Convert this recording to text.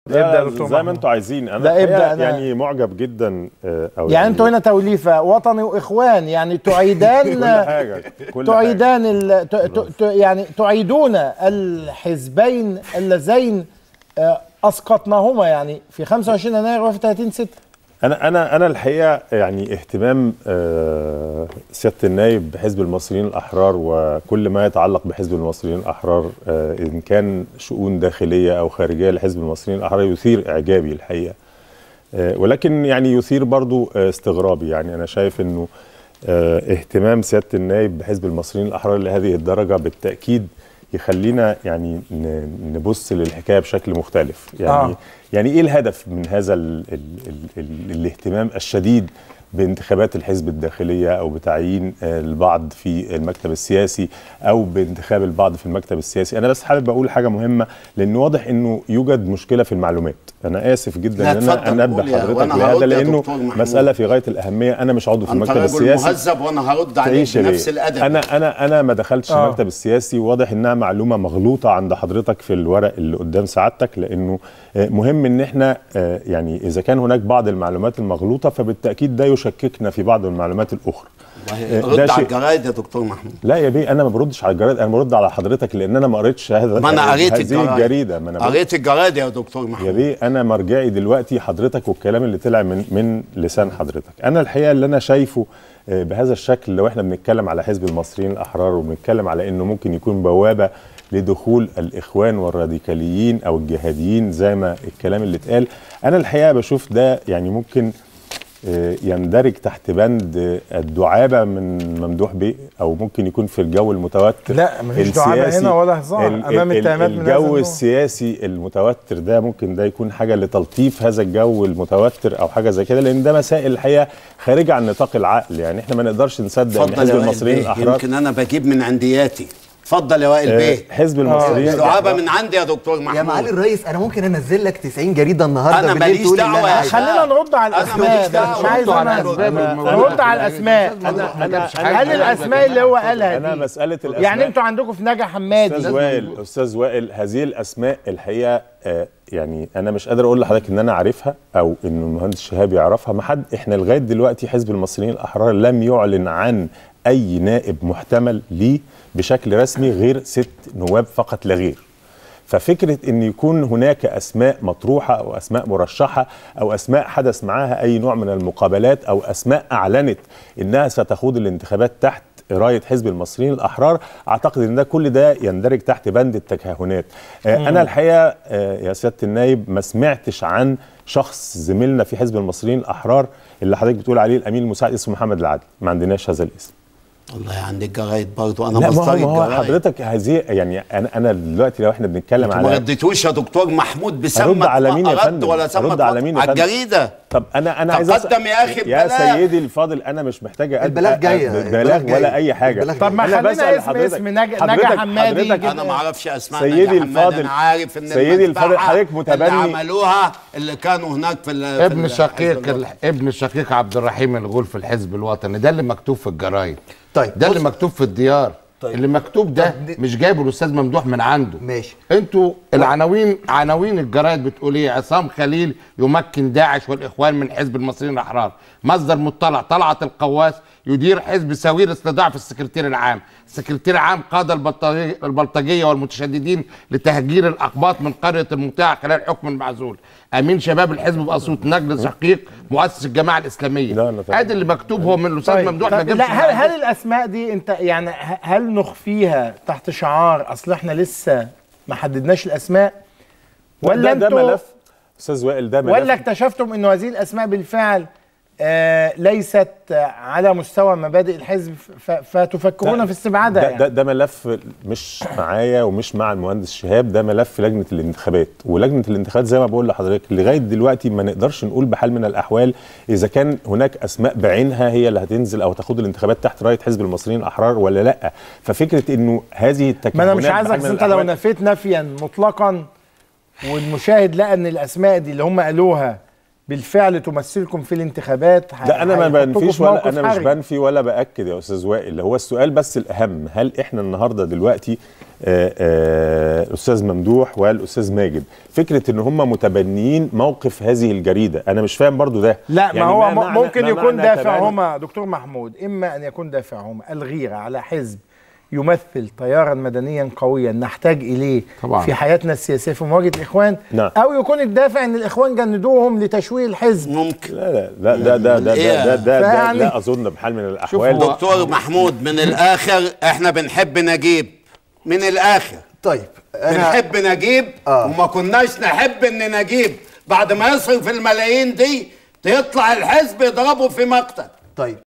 ابدا لا يا دكتور زي ما محمود. انتوا عايزين انا لا، ابدأ الحقيقة أنا. يعني معجب جدا آه، او يعني انتوا هنا توليفه وطني واخوان يعني تعيدان كل حاجه كل حاجة. تعيدان ال... ت... ت... ت... يعني تعيدون الحزبين اللذين آه، اسقطناهما يعني في 25 يناير وفي 30 6 انا انا انا الحقيقه يعني اهتمام آه، سياده النائب بحزب المصريين الاحرار وكل ما يتعلق بحزب المصريين الاحرار آه، ان كان شؤون داخليه او خارجيه لحزب المصريين الاحرار يثير اعجابي الحقيقه آه، ولكن يعني يثير برضو آه، استغرابي يعني انا شايف انه آه، اهتمام سياده النائب بحزب المصريين الاحرار لهذه الدرجه بالتاكيد يخلينا يعني ن- نبص للحكايه بشكل مختلف يعني آه. آه. يعني ايه الهدف من هذا ال ال ال ال الاهتمام الشديد بانتخابات الحزب الداخليه او بتعيين آه، البعض في المكتب السياسي او بانتخاب البعض في المكتب السياسي انا بس حابب اقول حاجه مهمه لان واضح انه يوجد مشكله في المعلومات انا اسف جدا لا، ان انا اتفضل، انبه قول يا- حضرتك وأنا لهذا هرد يا لانه دكتور محمود. مساله في غايه الاهميه انا مش عضو في انت المكتب رجل السياسي مهذب وانا هرد عليك تعيش يا بنفس بيه. الادب انا انا انا ما دخلتش آه. المكتب السياسي واضح انها معلومه مغلوطه عند حضرتك في الورق اللي قدام سعادتك لانه آه، مهم ان احنا آه، يعني اذا كان هناك بعض المعلومات المغلوطه فبالتاكيد ده يشككنا في بعض المعلومات الاخرى والله آه، ده رد على شيء. الجرايد يا دكتور محمود لا يا بيه انا ما بردش على الجرايد انا برد على حضرتك لان انا ما قريتش هذا ما انا قريت هذه الجرايد الجريده ما انا بقول- قريت الجرايد يا دكتور يا محمود بيه انا مرجعي دلوقتي حضرتك والكلام اللي طلع من من لسان حضرتك انا الحقيقه اللي انا شايفه آه، بهذا الشكل لو احنا بنتكلم على حزب المصريين الاحرار وبنتكلم على انه ممكن يكون بوابه لدخول الاخوان والراديكاليين او الجهاديين زي ما الكلام اللي اتقال انا الحقيقه بشوف ده يعني ممكن آه، يندرج تحت بند آه، الدعابه من ممدوح بيه او ممكن يكون في الجو المتوتر لا، مفيش دعابة السياسي. هنا ولا هزار ال- أمام ال- اتهامات من هذا الجو النوع. السياسي المتوتر ده ممكن ده يكون حاجه لتلطيف هذا الجو المتوتر او حاجه زي كده لان ده مسائل الحقيقه خارجه عن نطاق العقل يعني احنا ما نقدرش نصدق ان اتفضل حزب يا وائل المصريين بيه الاحرار يمكن انا بجيب من عندياتي اتفضل يا وائل آه، بيه حزب المصريين دعابه من عندي يا دكتور يا محمود معالي الرئيس انا ممكن انزل لك 90 جريده النهارده أنا بالليل ماليش تقول إن دعوة أنا يا عايز- خلينا نرد على أنا الاسماء ماليش ده مش دعوة. عايز ردوا على انا الأسباب الموجودة. نرد على الاسماء أنا هل أنا الاسماء اللي هو قالها انا دي مساله الاسماء يعني انتوا عندكم في نجا حمادي استاذ وائل استاذ وائل هذه الاسماء الحقيقه آه، يعني انا مش قادر اقول لحضرتك ان انا عارفها او ان المهندس شهاب يعرفها ما حد احنا لغايه دلوقتي حزب المصريين الاحرار لم يعلن عن اي نائب محتمل ليه بشكل رسمي غير ست نواب فقط لا غير ففكره ان يكون هناك اسماء مطروحه او اسماء مرشحه او اسماء حدث معاها اي نوع من المقابلات او اسماء اعلنت انها ستخوض الانتخابات تحت رايه حزب المصريين الاحرار اعتقد ان ده كل ده يندرج تحت بند التكهنات آه انا الحقيقه آه يا سياده النايب ما سمعتش عن شخص زميلنا في حزب المصريين الاحرار اللي حضرتك بتقول عليه الامين المساعد اسمه محمد العدل ما عندناش هذا الاسم والله عندي الجرايد برضه انا لا ما مصدري هو, ما هو الجرايد حضرتك هذه يعني انا انا دلوقتي لو احنا بنتكلم انتوا ما على رديتوش يا دكتور محمود بسمة أرد على مين يا أرد فندم؟ ولا سمة أرد على مين يا على فندم؟ الجريده طب انا انا عايز أسأل- تقدم يا أخي يا ببلاغ. سيدي الفاضل انا مش محتاج أد- البلاغ جاية، أد- البلاغ بلاغ جاية. ولا اي حاجه البلاغ طب ما أنا خلينا بسأل اسم حضرتك- اسم نجا حضرتك- نجا حمادي حضرتك- انا ما اعرفش اسماء سيدي نجا حماد، الفاضل، انا عارف ان سيدي الفاضل، المذبحة حضرتك متبني- اللي عملوها اللي كانوا هناك في ال- في ابن ال- شقيق حزب الوطن. ال- ابن الشقيق عبد الرحيم الغول في الحزب الوطني ده اللي مكتوب في الجرايد طيب، ده اللي بص- مكتوب في الديار طيب. اللي مكتوب ده طب دي- مش جايبه الاستاذ ممدوح من عنده ماشي. انتوا العناوين عناوين الجرايد بتقول ايه عصام خليل يمكن داعش والاخوان من حزب المصريين الاحرار مصدر مطلع طلعت القواس يدير حزب ساويرس لضعف السكرتير العام السكرتير العام قاد البلطجي- البلطجيه والمتشددين لتهجير الاقباط من قريه المنطقه خلال حكم المعزول امين شباب الحزب باسيوط نجل شقيق مؤسس الجماعه الاسلاميه لا، لا، طبعا. ادي اللي مكتوب هو من الاستاذ طيب ممدوح ما طب جابش لا من هل عنده. هل الاسماء دي انت يعني ه- هل نخفيها تحت شعار اصل احنا لسه ما حددناش الاسماء ولا ده, ده انتوا ملف استاذ وائل ده ملف ولا اكتشفتم انه هذه الاسماء بالفعل آه ليست آه، على مستوى مبادئ الحزب ف- فتفكرون ده- في استبعادها ده, يعني. ده, ده ملف مش معايا ومش مع المهندس شهاب ده ملف لجنه الانتخابات ولجنه الانتخابات زي ما بقول لحضرتك لغايه دلوقتي ما نقدرش نقول بحال من الاحوال اذا كان هناك اسماء بعينها هي اللي هتنزل او تاخد الانتخابات تحت رايه حزب المصريين الاحرار ولا لا ففكره انه هذه التكهنات ما انا مش عايزك بحال من انت لو الأحوال- نفيت نفيا مطلقا والمشاهد لقى ان الاسماء دي اللي هم قالوها بالفعل تمثلكم في الانتخابات لا انا ما هيحطوكوا بنفيش في ولا موقف انا مش حرج. بنفي ولا باكد يا استاذ وائل هو السؤال بس الاهم هل احنا النهارده دلوقتي آه، آه، الاستاذ ممدوح والاستاذ ماجد فكره ان هم متبنيين موقف هذه الجريده انا مش فاهم برضو ده لا يعني ما هو معنى- م- ممكن ما يكون معنى تبني- دافعهما دكتور محمود اما ان يكون دافعهما الغيره على حزب يمثل تيارا مدنيا قويا نحتاج اليه طبعاً. في حياتنا السياسيه في مواجهه الاخوان نعم. او يكون الدافع ان الاخوان جندوهم لتشويه الحزب ممكن لا لا لا ده ده ده ده, ده, ده, ده فيعني- لا اظن بحال من الاحوال هو- دكتور محمود من الاخر احنا بنحب نجيب من الاخر طيب انا بنحب نجيب آه. وما كناش نحب ان نجيب بعد ما يصرف الملايين دي يطلع الحزب يضربه في مقتل طيب